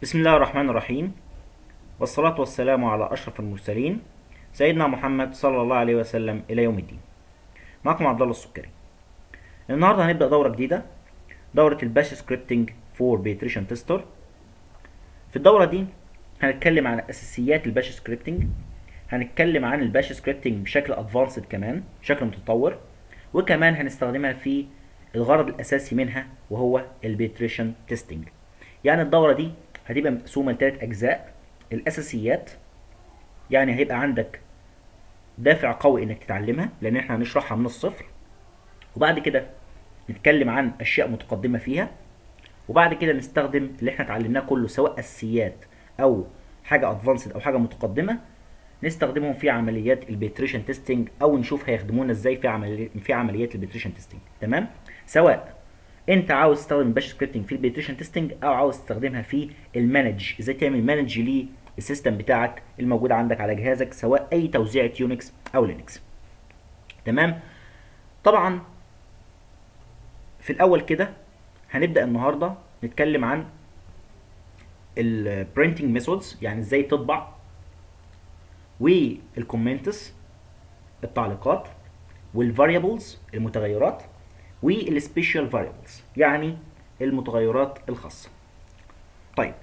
بسم الله الرحمن الرحيم والصلاة والسلام على أشرف المرسلين سيدنا محمد صلى الله عليه وسلم إلى يوم الدين معكم عبد الله السكري النهاردة هنبدأ دورة جديدة دورة الباش سكريبتنج فور بيتريشن تيستر في الدورة دي هنتكلم عن أساسيات الباش سكريبتنج هنتكلم عن الباش سكريبتنج بشكل ادفانسد كمان بشكل متطور وكمان هنستخدمها في الغرض الأساسي منها وهو البيتريشن تيستنج يعني الدورة دي هتبقى مقسومة لتلات أجزاء الأساسيات يعني هيبقى عندك دافع قوي إنك تتعلمها لأن إحنا هنشرحها من الصفر وبعد كده نتكلم عن أشياء متقدمة فيها وبعد كده نستخدم اللي إحنا اتعلمناه كله سواء أساسيات أو حاجة أدفانسد أو حاجة متقدمة نستخدمهم في عمليات البيتريشن تيستنج أو نشوف هيخدمونا إزاي في عملي في عمليات البيتريشن تيستنج تمام سواء انت عاوز تستخدم باش سكريبتنج في البيتريشن تيستنج او عاوز تستخدمها في المانج ازاي تعمل مانج للسيستم بتاعك الموجود عندك على جهازك سواء اي توزيعة يونكس او لينكس تمام طبعا في الاول كده هنبدا النهارده نتكلم عن البرينتنج ميثودز يعني ازاي تطبع والكومنتس التعليقات والفاريبلز المتغيرات والسبيشال فاريبلز يعني المتغيرات الخاصة طيب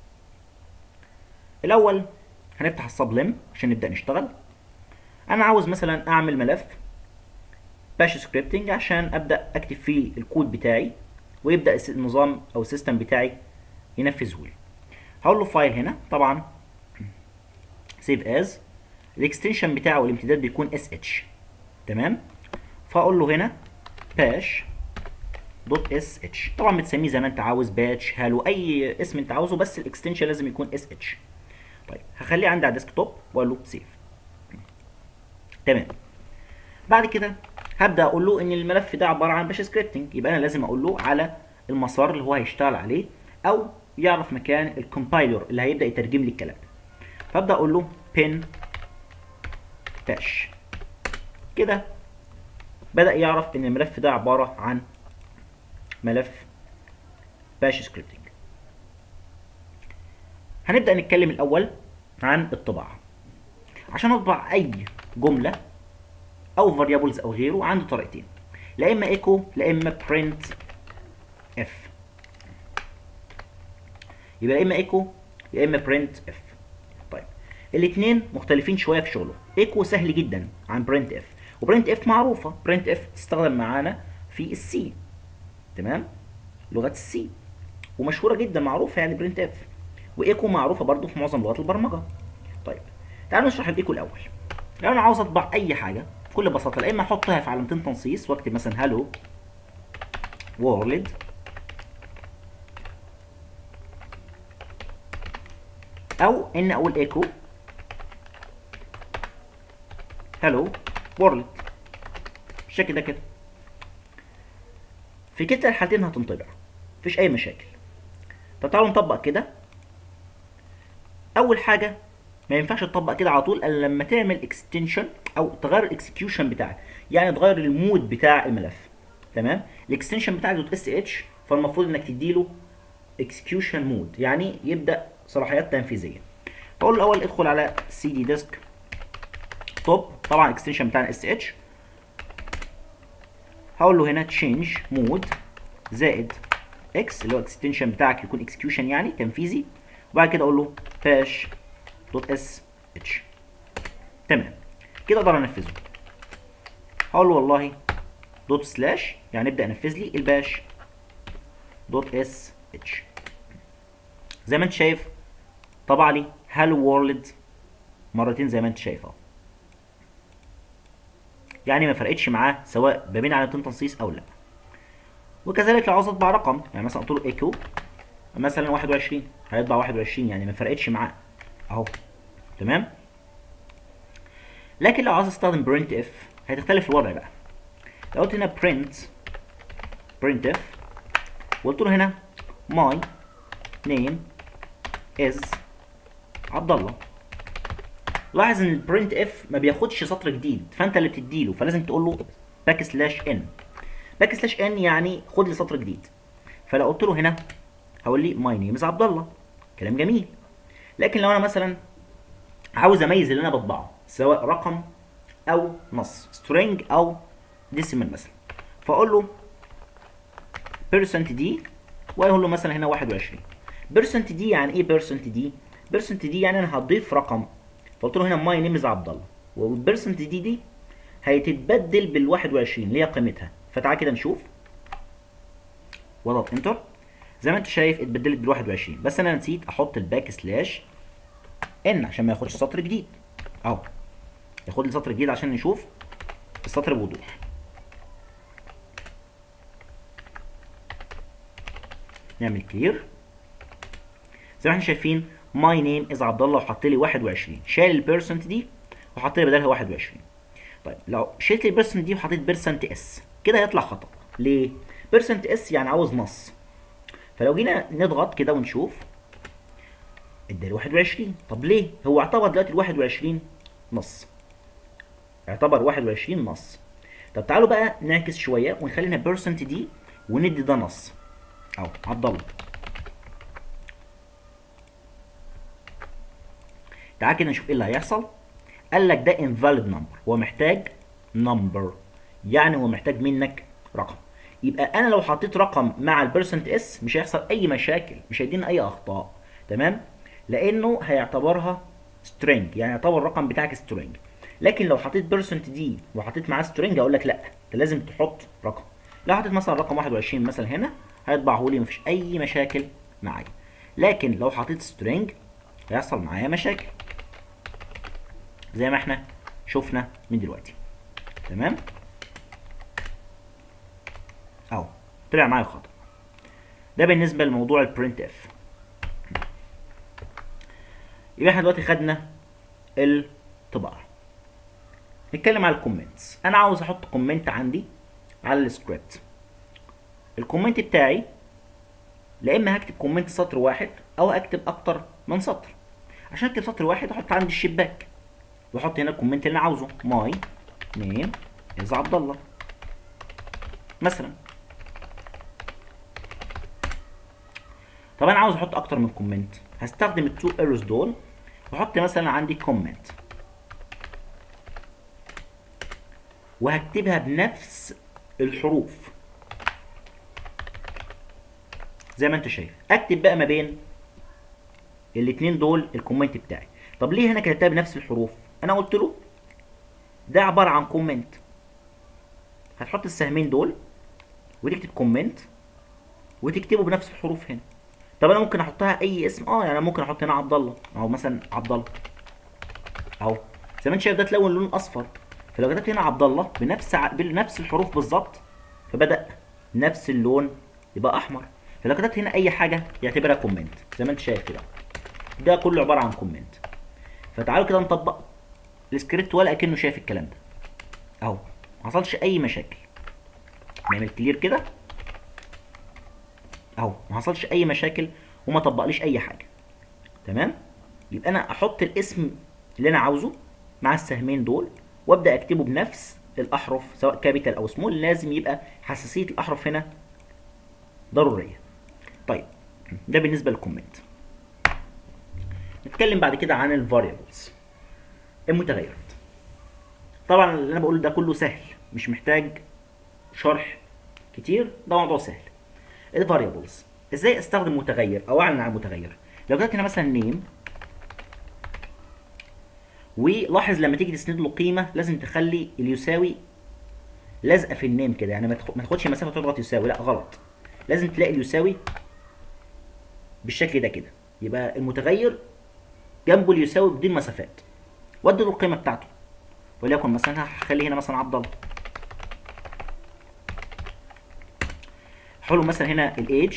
الأول هنفتح السبلم عشان نبدأ نشتغل أنا عاوز مثلا أعمل ملف باش سكريبتنج عشان أبدأ أكتب فيه الكود بتاعي ويبدأ النظام أو السيستم بتاعي ينفذه لي هقول له فايل هنا طبعا سيف از الاكستنشن بتاعه والامتداد بيكون اس اتش تمام فاقول له هنا باش دوت اس اتش طبعا بتسميه زي ما انت عاوز باتش هالو اي اسم انت عاوزه بس الاكستنشن لازم يكون اس اتش طيب هخليه عندي على الديسك توب واقول له سيف تمام بعد كده هبدا اقول له ان الملف ده عباره عن باش سكريبتنج يبقى انا لازم اقول له على المسار اللي هو هيشتغل عليه او يعرف مكان الكومبايلر اللي هيبدا يترجم لي الكلام ده فابدا اقول له بين باش كده بدأ يعرف إن الملف ده عبارة عن ملف باش سكريبتنج هنبدأ نتكلم الأول عن الطباعة عشان أطبع أي جملة أو فاريبلز أو غيره عندي طريقتين لا إما إيكو لا إما برنت إف يبقى يا إما إيكو يا إما برنت إف طيب الاتنين مختلفين شوية في شغله إيكو سهل جدا عن برنت إف وبرنت اف معروفه برنت اف تستخدم معانا في السي تمام لغه السي ومشهوره جدا معروفه يعني برنت اف وايكو معروفه برضو في معظم لغات البرمجه طيب تعالوا نشرح الايكو الاول لو انا عاوز اطبع اي حاجه بكل بساطه لا اما احطها في علامتين تنصيص واكتب مثلا هالو وورلد او ان اقول ايكو هالو وورلد بالشكل ده كده في كلتا الحالتين هتنطبع مفيش اي مشاكل طب تعالوا نطبق كده اول حاجه ما ينفعش تطبق كده على طول الا لما تعمل اكستنشن او تغير الاكسكيوشن بتاعك يعني تغير المود بتاع الملف تمام الاكستنشن بتاعك دوت اس اتش فالمفروض انك تديله اكسكيوشن مود يعني يبدا صلاحيات تنفيذيه فاقول له الاول ادخل على سي دي ديسك توب طبعا الاكستنشن بتاعنا اس اتش هقول له هنا تشينج مود زائد اكس اللي هو الاكستنشن بتاعك يكون اكسكيوشن يعني تنفيذي وبعد كده اقول له باش دوت اس اتش تمام كده اقدر انفذه هقول له والله دوت سلاش يعني ابدا انفذ لي الباش دوت اس اتش زي ما انت شايف طبع لي هالو وورلد مرتين زي ما انت شايف اهو يعني ما فرقتش معاه سواء ما بين علامتين تنصيص او لا وكذلك لو عاوز اطبع رقم يعني مثلا قلت له ايكو مثلا 21 هيطبع 21 يعني ما فرقتش معاه اهو تمام لكن لو عاوز استخدم برنت اف هتختلف الوضع بقى لو قلت هنا برنت برنت اف وقلت له هنا ماي نيم از عبد الله لاحظ ان البرنت اف ما بياخدش سطر جديد فانت اللي بتديله فلازم تقول له باك سلاش ان باك سلاش ان يعني خد لي سطر جديد فلو قلت له هنا هقول لي ماي نيم از عبد الله كلام جميل لكن لو انا مثلا عاوز اميز اللي انا بطبعه سواء رقم او نص string او decimal مثلا فاقول له percent دي واقول له مثلا هنا 21 percent دي يعني ايه percent دي percent دي يعني انا هضيف رقم فقلت له هنا ماي نيم از عبد الله والبرسنت دي دي هتتبدل بال 21 اللي هي قيمتها فتعال كده نشوف واضغط انتر زي ما انت شايف اتبدلت بال 21 بس انا نسيت احط الباك سلاش ان عشان ما ياخدش سطر جديد اهو ياخد لي سطر جديد عشان نشوف السطر بوضوح نعمل كلير زي ما احنا شايفين ماي نيم از عبد الله وحط لي 21 شال البيرسنت دي وحط لي بدلها 21 طيب لو شلت البيرسنت دي وحطيت بيرسنت اس كده هيطلع خطا ليه بيرسنت اس يعني عاوز نص فلو جينا نضغط كده ونشوف ادالي 21 طب ليه هو اعتبر دلوقتي ال 21 نص اعتبر 21 نص طب تعالوا بقى نعكس شويه ونخلي هنا بيرسنت دي وندي ده نص اهو عبد الله تعال كده نشوف ايه اللي هيحصل قال لك ده invalid number هو محتاج number يعني هو محتاج منك رقم يبقى انا لو حطيت رقم مع البرسنت اس مش هيحصل اي مشاكل مش هيدينا اي اخطاء تمام لانه هيعتبرها string يعني يعتبر الرقم بتاعك string لكن لو حطيت بيرسنت دي وحطيت معاه string اقول لك لا انت لازم تحط رقم لو حطيت مثلا رقم 21 مثلا هنا هيطبعه لي مفيش اي مشاكل معايا لكن لو حطيت string هيحصل معايا مشاكل زي ما احنا شفنا من دلوقتي تمام اهو طلع معايا خطأ ده بالنسبة لموضوع البرنت اف يبقى احنا دلوقتي خدنا الطباعة نتكلم على الكومنتس انا عاوز احط كومنت عندي على السكريبت الكومنت بتاعي لا اما هكتب كومنت سطر واحد او اكتب اكتر من سطر عشان اكتب سطر واحد احط عندي الشباك واحط هنا الكومنت اللي انا عاوزه ماي نيم از عبد الله مثلا طب انا عاوز احط اكتر من كومنت هستخدم التو ايرورز دول واحط مثلا عندي كومنت وهكتبها بنفس الحروف زي ما انت شايف اكتب بقى ما بين الاتنين دول الكومنت بتاعي طب ليه هنا كتبتها بنفس الحروف انا قلت له ده عباره عن كومنت هتحط السهمين دول وتكتب كومنت وتكتبه بنفس الحروف هنا طب انا ممكن احطها اي اسم اه يعني انا ممكن احط هنا عبد الله اهو مثلا عبد الله اهو زي ما انت شايف ده تلون لون اصفر فلو كتبت هنا عبد الله بنفس ع... بنفس الحروف بالظبط فبدا نفس اللون يبقى احمر فلو كتبت هنا اي حاجه يعتبرها كومنت زي ما انت شايف كده ده كله عباره عن كومنت فتعالوا كده نطبق السكريبت ولا اكنه شايف الكلام ده اهو ما حصلش اي مشاكل نعمل كلير كده اهو ما حصلش اي مشاكل وما طبقليش اي حاجه تمام يبقى انا احط الاسم اللي انا عاوزه مع السهمين دول وابدا اكتبه بنفس الاحرف سواء كابيتال او سمول لازم يبقى حساسيه الاحرف هنا ضروريه طيب ده بالنسبه للكومنت نتكلم بعد كده عن الفاريبلز المتغيرات طبعا اللي انا بقوله ده كله سهل مش محتاج شرح كتير ده موضوع سهل الفاريبلز ازاي استخدم متغير او اعلن عن متغير لو كتبت هنا مثلا نيم ولاحظ لما تيجي تسند له قيمه لازم تخلي اليساوي لازقه في النيم كده يعني ما تاخدش مسافه تضغط يساوي لا غلط لازم تلاقي اليساوي بالشكل ده كده يبقى المتغير جنبه اليساوي بدون مسافات وادي له القيمه بتاعته وليكن مثلا هخلي هنا مثلا عبد الله حلو مثلا هنا الايدج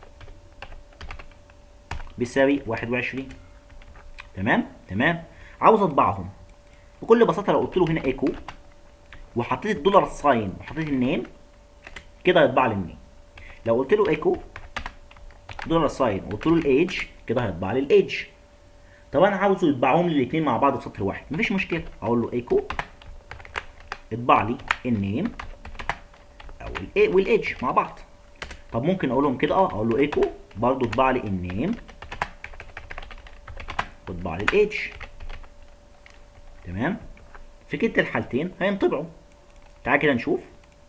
بيساوي 21 تمام تمام عاوز اطبعهم بكل بساطه لو قلت له هنا ايكو وحطيت الدولار ساين وحطيت النيم كده هيطبع لي النيم لو قلت له ايكو دولار ساين وقلت له الايدج كده هيطبع لي الايدج طب انا عاوزه يطبعهم لي الاثنين مع بعض في سطر واحد مفيش مشكله اقول له ايكو اطبع لي النيم او الاي والايدج مع بعض طب ممكن اقول لهم كده اه اقول له ايكو برضه اطبع لي النيم واطبع لي الاتش تمام في كلتا الحالتين هينطبعوا تعال كده نشوف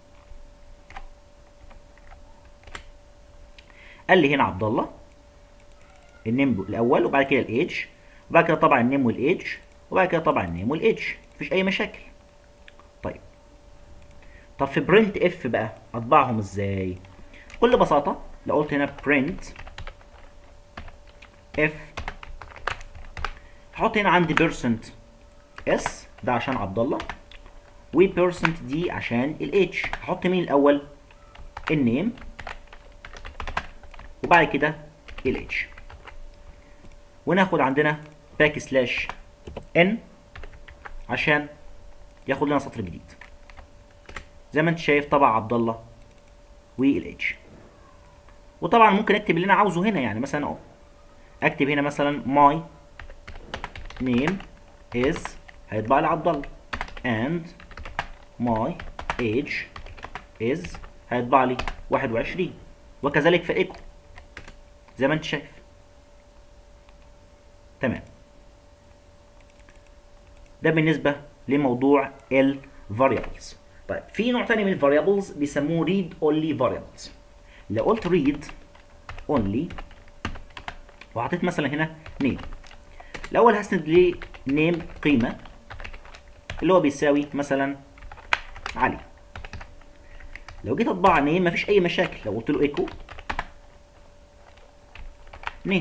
قال لي هنا عبد الله النيم الاول وبعد كده الايدج وبعد كده طبعا النيم والايدج وبعد كده طبعا النيم والايدج مفيش اي مشاكل طيب طب في برنت اف بقى اطبعهم ازاي بكل بساطه لو قلت هنا برنت اف هحط هنا عندي بيرسنت اس ده عشان عبد الله وبيرسنت دي عشان الاتش هحط مين الاول النيم وبعد كده الاتش وناخد عندنا باك سلاش ان عشان ياخد لنا سطر جديد زي ما انت شايف طبع عبد الله والاتش وطبعا ممكن اكتب اللي انا عاوزه هنا يعني مثلا اهو اكتب هنا مثلا my name is هيطبع لي عبد الله and my age is هيطبع لي 21 وكذلك في الايكو زي ما انت شايف تمام ده بالنسبة لموضوع ال variables طيب في نوع تاني من ال variables بيسموه read only variables لو قلت read only وحطيت مثلا هنا name الأول هسند ليه name قيمة اللي هو بيساوي مثلا علي لو جيت اطبع name مفيش أي مشاكل لو قلت له echo name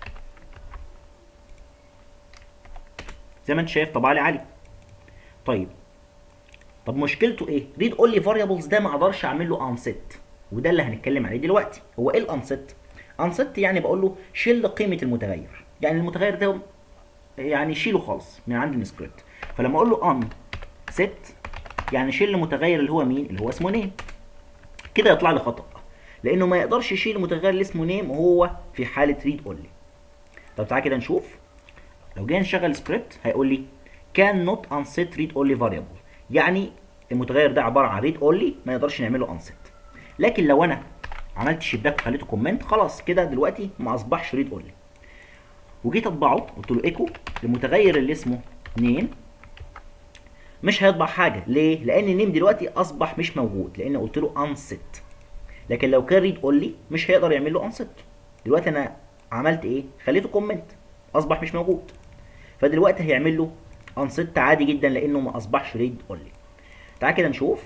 زي ما انت شايف طبع لي علي طيب طب مشكلته ايه ريد اونلي فاريبلز ده ما اقدرش اعمل له انست وده اللي هنتكلم عليه دلوقتي هو ايه الانست انست يعني بقول له شيل قيمه المتغير يعني المتغير ده يعني شيله خالص من عند السكريبت فلما اقول له ان ست يعني شيل المتغير اللي هو مين اللي هو اسمه نيم كده يطلع لي خطا لانه ما يقدرش يشيل المتغير اللي اسمه نيم وهو في حاله ريد اونلي طب تعالى كده نشوف لو جينا نشغل سكريبت هيقول لي كان نوت انسيت ريد اونلي فاريبل يعني المتغير ده عباره عن ريد اونلي ما يقدرش نعمل له انسيت لكن لو انا عملت شباك وخليته كومنت خلاص كده دلوقتي ما اصبحش ريد اونلي وجيت اطبعه قلت له ايكو المتغير اللي اسمه نيم مش هيطبع حاجه ليه لان نيم دلوقتي اصبح مش موجود لان قلت له انسيت لكن لو كان ريد اونلي مش هيقدر يعمل له انسيت دلوقتي انا عملت ايه خليته كومنت اصبح مش موجود فدلوقتي هيعمل له انست عادي جدا لانه ما اصبحش ريد اونلي تعال كده نشوف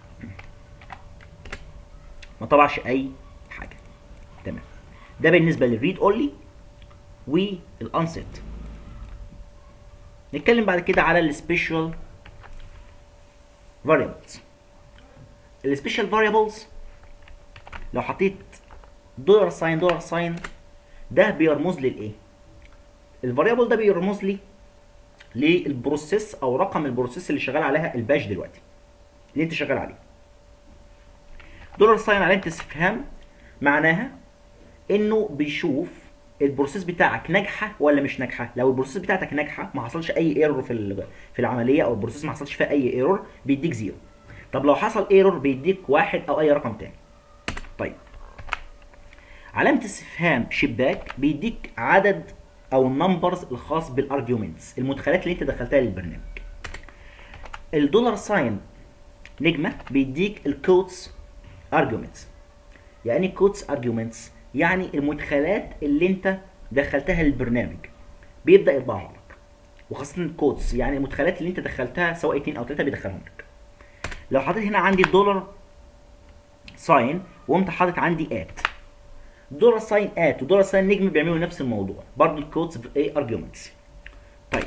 ما طبعش اي حاجه تمام ده بالنسبه للريد اونلي والانست نتكلم بعد كده على السبيشال فاريبلز السبيشال فاريبلز لو حطيت دولار ساين دولار ساين ده بيرمز لي لايه الفاريبل ده بيرمز لي للبروسيس او رقم البروسيس اللي شغال عليها الباش دلوقتي اللي انت شغال عليه دولار ساين علامه استفهام معناها انه بيشوف البروسيس بتاعك ناجحه ولا مش ناجحه لو البروسيس بتاعتك ناجحه ما حصلش اي ايرور في في العمليه او البروسيس ما حصلش فيها اي ايرور بيديك زيرو طب لو حصل ايرور بيديك واحد او اي رقم تاني طيب علامه استفهام شباك بيديك عدد او النمبرز الخاص بالارجيومنتس المدخلات اللي انت دخلتها للبرنامج الدولار ساين نجمه بيديك الكوتس ارجيومنتس يعني كوتس ارجيومنتس يعني المدخلات اللي انت دخلتها للبرنامج بيبدا يطبعها لك وخاصه الكوتس يعني المدخلات اللي انت دخلتها سواء اتنين او تلاته بيدخلهم لك لو حطيت هنا عندي الدولار ساين وقمت حاطط عندي ات دولار ساين ات ودولار ساين نجم بيعملوا نفس الموضوع برضه الكودز في ايه ارجيومنتس طيب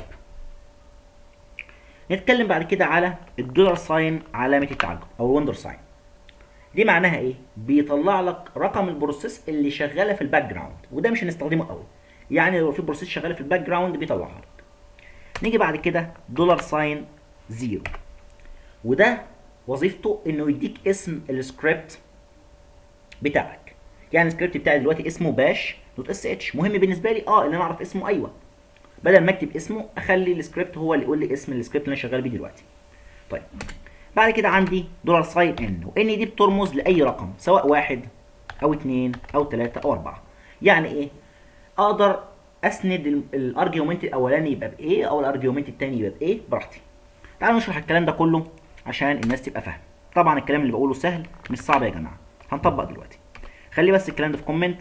نتكلم بعد كده على الدولار ساين علامه التعجب او الوندر ساين دي معناها ايه بيطلع لك رقم البروسيس اللي شغاله في الباك جراوند وده مش هنستخدمه قوي يعني لو في بروسيس شغاله في الباك جراوند بيطلعها لك نيجي بعد كده دولار ساين زيرو وده وظيفته انه يديك اسم السكريبت بتاعك يعني السكريبت بتاعي دلوقتي اسمه باش دوت اس اتش مهم بالنسبه لي اه ان انا اعرف اسمه ايوه بدل ما اكتب اسمه اخلي السكريبت هو اللي يقول لي اسم السكريبت اللي انا شغال بيه دلوقتي طيب بعد كده عندي دولار ساين ان وان دي بترمز لاي رقم سواء واحد او اتنين او تلاته او اربعه يعني ايه اقدر اسند الارجيومنت الاولاني يبقى بايه او الارجيومنت الثاني يبقى بايه براحتي تعالوا نشرح الكلام ده كله عشان الناس تبقى فاهمه طبعا الكلام اللي بقوله سهل مش صعب يا جماعه هنطبق دلوقتي خلي بس الكلام ده في كومنت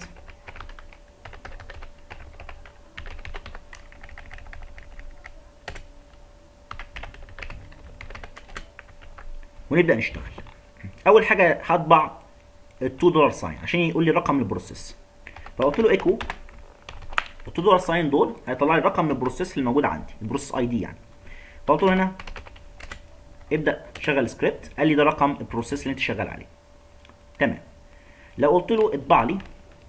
ونبدا نشتغل اول حاجه هطبع ال 2 دولار ساين عشان يقول لي رقم البروسيس فقلت له ايكو ال 2 دولار ساين دول هيطلع لي رقم البروسيس اللي موجود عندي البروسيس اي دي يعني فقلت له هنا ابدا شغل سكريبت قال لي ده رقم البروسيس اللي انت شغال عليه تمام لو قلت له اطبع لي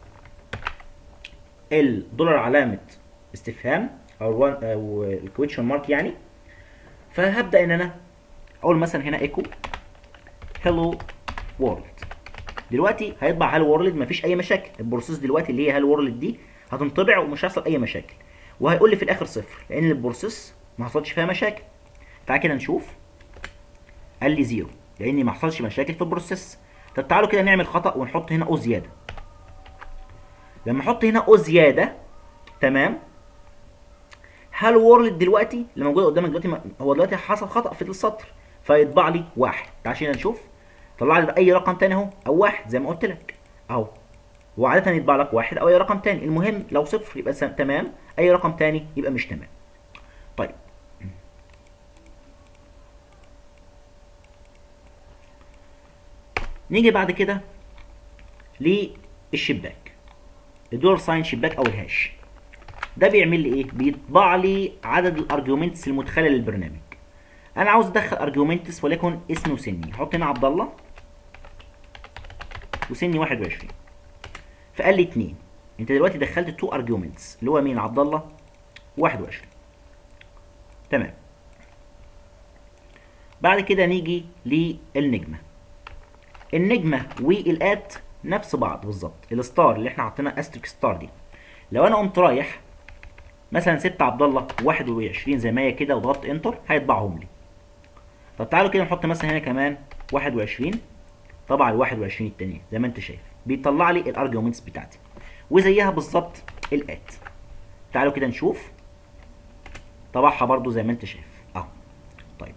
الدولار علامه استفهام او او الكويشن مارك يعني فهبدا ان انا اقول مثلا هنا ايكو هلو وورلد دلوقتي هيطبع هالو وورلد مفيش اي مشاكل البروسيس دلوقتي اللي هي هالو وورلد دي هتنطبع ومش هيحصل اي مشاكل وهيقول لي في الاخر صفر لان البروسيس ما حصلش فيها مشاكل تعال كده نشوف قال لي زيرو لان ما حصلش مشاكل في البروسيس طب تعالوا كده نعمل خطا ونحط هنا او زياده لما احط هنا او زياده تمام هالو وورلد دلوقتي اللي موجود قدامك دلوقتي هو دلوقتي حصل خطا في السطر فيطبع لي واحد تعال عشان نشوف طلع لي اي رقم تاني اهو او واحد زي ما قلت لك اهو وعادة يطبع لك واحد او اي رقم تاني المهم لو صفر يبقى تمام اي رقم تاني يبقى مش تمام طيب نيجي بعد كده للشباك الدولار ساين شباك او الهاش ده بيعمل لي ايه بيطبع لي عدد الارجيومنتس المدخله للبرنامج انا عاوز ادخل ارجيومنتس وليكن اسمي وسني احط هنا عبد الله وسني 21 فقال لي 2 انت دلوقتي دخلت 2 ارجيومنتس اللي هو مين عبد الله 21 تمام بعد كده نيجي للنجمه النجمه والات نفس بعض بالظبط الستار اللي احنا حطينا استريك ستار دي لو انا قمت رايح مثلا سبت عبد الله 21 زي ما هي كده وضغطت انتر هيطبعهم لي طب تعالوا كده نحط مثلا هنا كمان 21 طبعا ال 21 التانية زي ما انت شايف بيطلع لي الارجيومنتس بتاعتي وزيها بالظبط الات تعالوا كده نشوف طبعها برضو زي ما انت شايف اهو طيب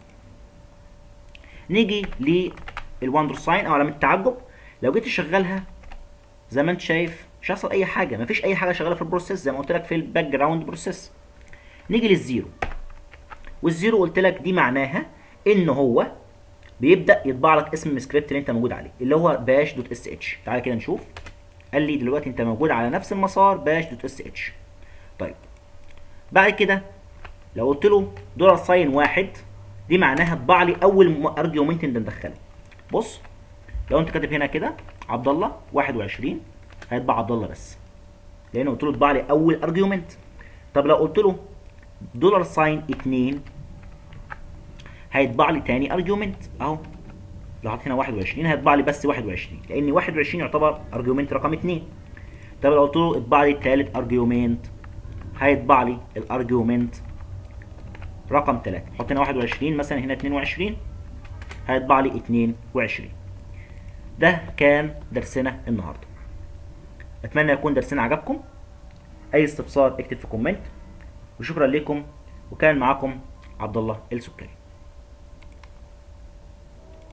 نيجي للوندر ساين او علامه التعجب لو جيت تشغلها زي ما انت شايف مش هيحصل اي حاجه مفيش اي حاجه شغاله في البروسيس زي ما قلت لك في الباك جراوند بروسيس نيجي للزيرو والزيرو قلت لك دي معناها ان هو بيبدا يطبع لك اسم السكريبت اللي انت موجود عليه اللي هو باش دوت اس اتش تعالى كده نشوف قال لي دلوقتي انت موجود على نفس المسار باش دوت اس اتش طيب بعد كده لو قلت له دولار ساين واحد دي معناها اطبع لي اول ارجيومنت انت مدخله بص لو انت كاتب هنا كده عبد الله 21 هيطبع عبد الله بس لان قلت له اطبع لي اول ارجيومنت طب لو قلت له دولار ساين 2 هيطبع لي تاني ارجيومنت اهو لو حطيت هنا 21 هيطبع لي بس 21 لان 21 يعتبر ارجيومنت رقم 2 طب لو قلت له اطبع لي تالت ارجيومنت هيطبع لي الارجيومنت رقم 3 حط هنا 21 مثلا هنا 22 هيطبع لي 22 ده كان درسنا النهارده اتمنى يكون درسنا عجبكم اي استفسار اكتب في كومنت وشكرا لكم وكان معاكم عبد الله السكري